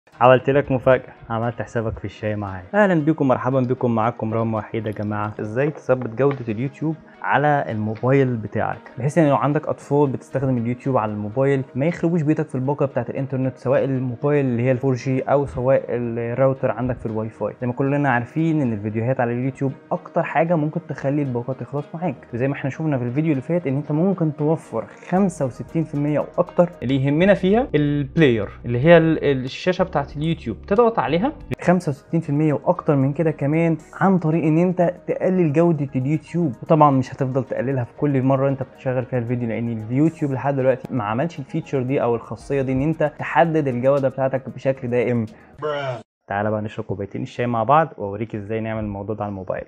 عملت لك مفاجأة عملت حسابك في الشاي معايا اهلا بكم مرحبا بكم معاكم رام وحيد يا جماعة ازاي تثبت جودة اليوتيوب على الموبايل بتاعك بحيث ان لو عندك اطفال بتستخدم اليوتيوب على الموبايل ما يخربوش بيتك في الباقه بتاعت الانترنت سواء الموبايل اللي هي الفور جي او سواء الراوتر عندك في الواي فاي زي ما كلنا عارفين ان الفيديوهات على اليوتيوب اكتر حاجه ممكن تخلي الباقه تخلص معاك زي ما احنا شفنا في الفيديو اللي فات ان انت ممكن توفر 65% او اكتر اللي يهمنا فيها البلاير اللي هي ال- الشاشه بتاعت اليوتيوب تضغط عليها 65% واكتر من كده كمان عن طريق ان انت تقلل جوده اليوتيوب وطبعا مش هتفضل تقللها في كل مره انت بتشغل فيها الفيديو لان اليوتيوب لحد دلوقتي ما عملش الفيتشر دي او الخاصيه دي ان انت تحدد الجوده بتاعتك بشكل دائم تعالى بقى نشرب كوبايتين الشاي مع بعض واوريك ازاي نعمل الموضوع ده على الموبايل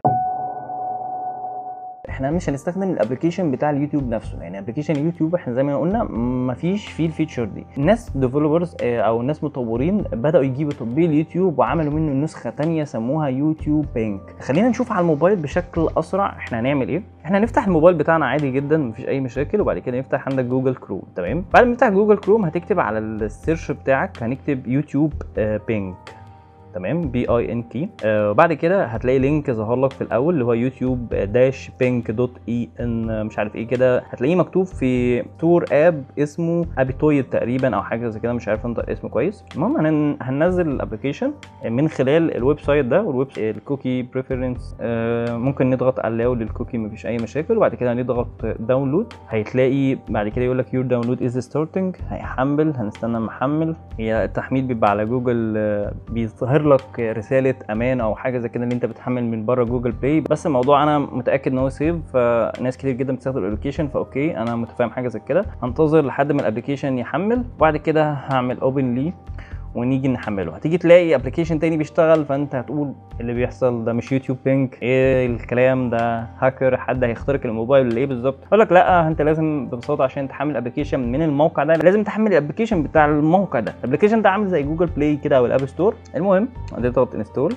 احنا مش هنستخدم الابلكيشن بتاع اليوتيوب نفسه يعني ابلكيشن اليوتيوب احنا زي ما قلنا مفيش فيه الفيتشر دي الناس ديفلوبرز او ناس مطورين بداوا يجيبوا تطبيق اليوتيوب وعملوا منه نسخه تانية سموها يوتيوب بينك خلينا نشوف على الموبايل بشكل اسرع احنا هنعمل ايه احنا هنفتح الموبايل بتاعنا عادي جدا مفيش اي مشاكل وبعد كده نفتح عندك جوجل كروم تمام بعد ما تفتح جوجل كروم هتكتب على السيرش بتاعك هنكتب يوتيوب آه، بينك تمام بي اي ان كي وبعد كده هتلاقي لينك ظهر لك في الاول اللي هو يوتيوب داش بينك دوت اي ان مش عارف ايه كده هتلاقيه مكتوب في تور اب اسمه ابيتويد تقريبا او حاجه زي كده مش عارف انطق اسمه كويس المهم هن- هننزل الابلكيشن من خلال الويب سايت ده والويب الكوكي بريفرنس ممكن نضغط الاو للكوكي مفيش اي مشاكل وبعد كده هنضغط داونلود هتلاقي بعد كده يقول لك يور داونلود از ستارتنج هيحمل هنستنى محمل هي التحميل بيبقى على جوجل آه، بيظهر لك رساله امان او حاجه زي كده اللي انت بتحمل من بره جوجل بلاي بس الموضوع انا متاكد ان هو سيف فناس كتير جدا بتستخدم الابلكيشن فاوكي انا متفاهم حاجه زي كده هنتظر لحد ما الابلكيشن يحمل وبعد كده هعمل اوبن ليه ونيجي نحمله هتيجي تلاقي ابلكيشن تاني بيشتغل فانت هتقول اللي بيحصل ده مش يوتيوب بينك ايه الكلام ده هاكر حد هيخترق الموبايل ولا ايه بالظبط اقول لك لا انت لازم ببساطه عشان تحمل ابلكيشن من الموقع ده لازم تحمل الابلكيشن بتاع الموقع ده الابلكيشن ده عامل زي جوجل بلاي كده او الاب ستور المهم هتضغط انستول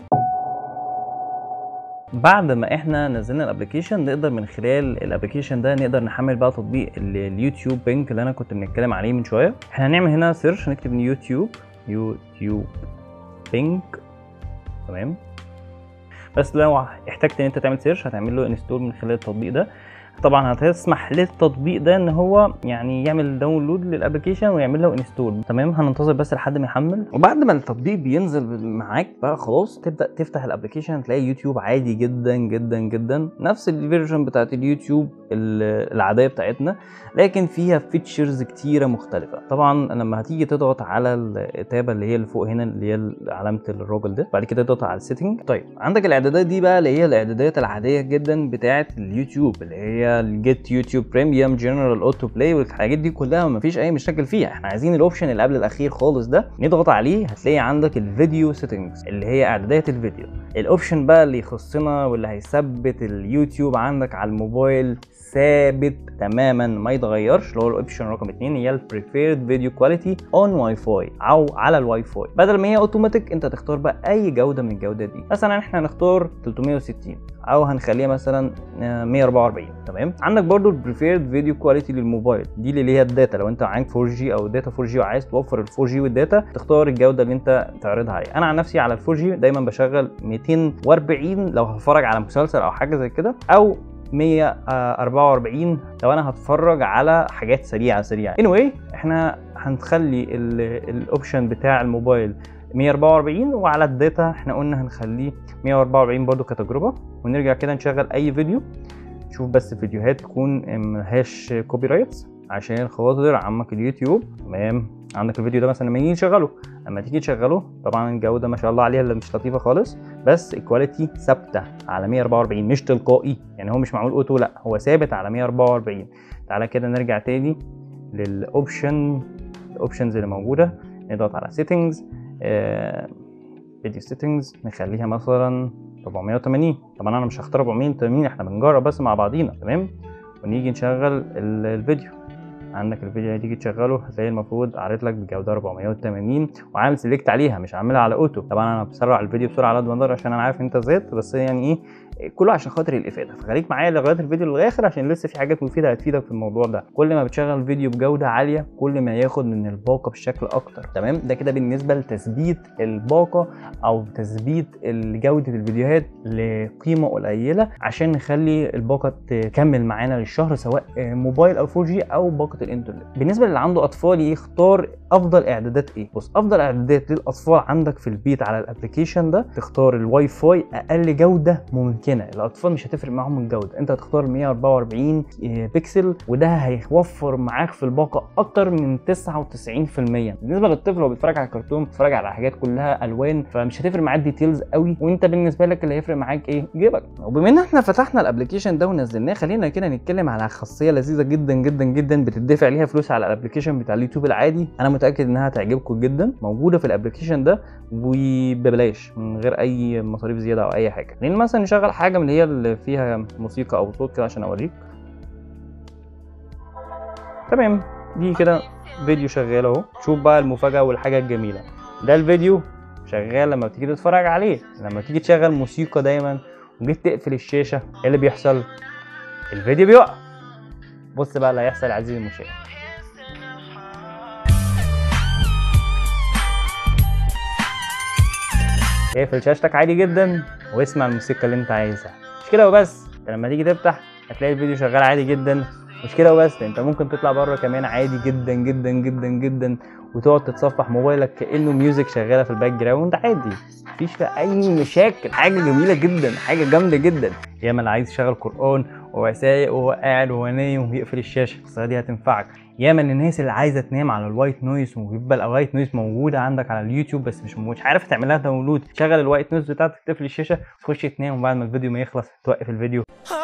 بعد ما احنا نزلنا الابلكيشن نقدر من خلال الابلكيشن ده نقدر نحمل بقى تطبيق ال- اليوتيوب بينك اللي انا كنت بنتكلم عليه من شويه احنا هنعمل هنا سيرش نكتب يوتيوب يوتيوب بينك تمام بس لو احتجت ان انت تعمل سيرش هتعمل له انستول من خلال التطبيق ده طبعا هتسمح للتطبيق ده ان هو يعني يعمل داونلود للابلكيشن ويعمل له انستول تمام هننتظر بس لحد ما يحمل وبعد ما التطبيق بينزل معاك بقى خلاص تبدا تفتح الابلكيشن تلاقي يوتيوب عادي جدا جدا جدا نفس الفيرجن بتاعت اليوتيوب ال- العاديه بتاعتنا لكن فيها فيتشرز كتيره مختلفه طبعا لما هتيجي تضغط على التابه اللي هي اللي فوق هنا اللي هي علامه الراجل ده بعد كده تضغط على السيتنج طيب عندك الاعدادات دي بقى اللي هي الاعدادات العاديه جدا بتاعه اليوتيوب اللي هي الجيت يوتيوب بريميوم جنرال اوتو بلاي والحاجات دي كلها مفيش اي مشاكل فيها احنا عايزين الاوبشن اللي قبل الاخير خالص ده نضغط عليه هتلاقي عندك الفيديو سيتنجز اللي هي اعدادات الفيديو الاوبشن بقى اللي يخصنا واللي هيثبت اليوتيوب عندك على الموبايل ثابت تماما ما يتغيرش اللي هو الاوبشن رقم 2 هي البريفيرد فيديو كواليتي اون واي فاي او على الواي فاي بدل ما هي اوتوماتيك انت تختار بقى اي جوده من الجوده دي مثلا احنا هنختار 360 او هنخليها مثلا آه، 144 تمام عندك برضو البريفيرد فيديو كواليتي للموبايل دي اللي هي الداتا لو انت معاك 4 جي او داتا 4 جي وعايز توفر ال 4 جي والداتا تختار الجوده اللي انت تعرضها عليها انا عن نفسي على ال 4 جي دايما بشغل 240 لو هتفرج على مسلسل او حاجه زي كده او 144 لو انا هتفرج على حاجات سريعه سريعه anyway احنا هنخلي ال- الاوبشن بتاع الموبايل 144 وعلى الداتا احنا قلنا هنخليه 144 برضو كتجربه ونرجع كده نشغل اي فيديو شوف بس فيديوهات تكون ملهاش كوبي رايتس عشان خاطر عمك اليوتيوب تمام عندك الفيديو ده مثلا لما نيجي نشغله لما تيجي تشغله طبعا الجوده ما شاء الله عليها اللي مش لطيفه خالص بس الكواليتي ثابته على 144 مش تلقائي يعني هو مش معمول اوتو لا هو ثابت على 144 تعالى كده نرجع تاني للاوبشن الاوبشنز اللي موجوده نضغط على سيتنجز فيديو سيتنجز نخليها مثلا 480 طبعا انا مش هختار 480 احنا بنجرب بس مع بعضينا تمام ونيجي نشغل ال- الفيديو عندك الفيديو اللي تيجي تشغله هتلاقي المفروض عارض لك بجوده 480 وعامل سيلكت عليها مش عاملها على اوتو طبعا انا بسرع الفيديو بسرعه على قد ما اقدر عشان انا عارف انت زهقت بس يعني ايه كله عشان خاطر الافاده فخليك معايا لغايه الفيديو للاخر عشان لسه في حاجات مفيده هتفيدك في الموضوع ده كل ما بتشغل فيديو بجوده عاليه كل ما ياخد من الباقه بشكل اكتر تمام ده كده بالنسبه لتثبيت الباقه او تثبيت جوده الفيديوهات لقيمه قليله عشان نخلي الباقه تكمل معانا للشهر سواء موبايل او 4 جي او باقه الانترنت بالنسبه للي عنده اطفال يختار افضل اعدادات ايه بص افضل اعدادات للاطفال عندك في البيت على الابلكيشن ده تختار الواي فاي اقل جوده ممكنه الاطفال مش هتفرق معاهم الجوده انت هتختار 144 بكسل وده هيوفر معاك في الباقه اكتر من 99% بالنسبه للطفل هو بيتفرج على كرتون بيتفرج على حاجات كلها الوان فمش هتفرق معاه الديتيلز قوي وانت بالنسبه لك اللي هيفرق معاك ايه جيبك وبما ان احنا فتحنا الابلكيشن ده ونزلناه خلينا كده نتكلم على خاصيه لذيذه جدا جدا جدا بتدفع ليها فلوس على الابلكيشن بتاع اليوتيوب العادي انا متاكد انها هتعجبكم جدا موجوده في الابلكيشن ده وببلاش من غير اي مصاريف زياده او اي حاجه لان مثلا نشغل حاجه من اللي هي اللي فيها موسيقى او صوت كده عشان اوريك تمام دي كده فيديو شغال اهو شوف بقى المفاجاه والحاجه الجميله ده الفيديو شغال لما بتيجي تتفرج عليه لما تيجي تشغل موسيقى دايما وجيت تقفل الشاشه ايه اللي بيحصل الفيديو بيقع بص بقى اللي هيحصل عزيزي المشاهد اقفل شاشتك عادي جدا واسمع الموسيقى اللي انت عايزها مش كده وبس انت لما تيجي تفتح هتلاقي الفيديو شغال عادي جدا مش كده وبس انت ممكن تطلع بره كمان عادي جدا جدا جدا جدا وتقعد تتصفح موبايلك كانه ميوزك شغاله في الباك جراوند عادي مفيش فيها اي مشاكل حاجه جميله جدا حاجه جامده جدا ياما اللي عايز يشغل قران وهو سايق وهو قاعد وهو نايم ويقفل الشاشه القصه دي هتنفعك ياما الناس اللي عايزه تنام على الوايت نويز وبيبقى الوايت نويز موجوده عندك على اليوتيوب بس مش مش عارف تعمل لها داونلود تشغل الوايت نويز بتاعتك تقفل الشاشه تخش تنام وبعد ما الفيديو ما يخلص توقف الفيديو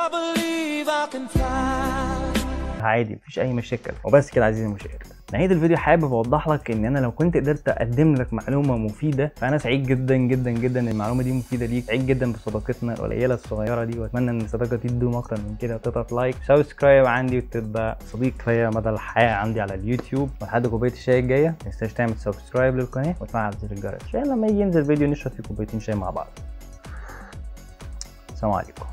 عادي مفيش اي مشاكل وبس كده عزيزي المشاهد نهايه الفيديو حابب اوضح لك ان انا لو كنت قدرت اقدم لك معلومه مفيده فانا سعيد جدا جدا جدا ان المعلومه دي مفيده ليك سعيد جدا بصداقتنا القليله الصغيره دي واتمنى ان الصداقه دي تدوم اكتر من كده وتضغط لايك سبسكرايب عندي وتبقى صديق ليا مدى الحياه عندي على اليوتيوب ولحد كوبايه الشاي الجايه ما تنساش تعمل سبسكرايب للقناه وتفعل زر الجرس عشان لما يجي ينزل فيديو نشرب فيه كوبايتين شاي مع بعض السلام عليكم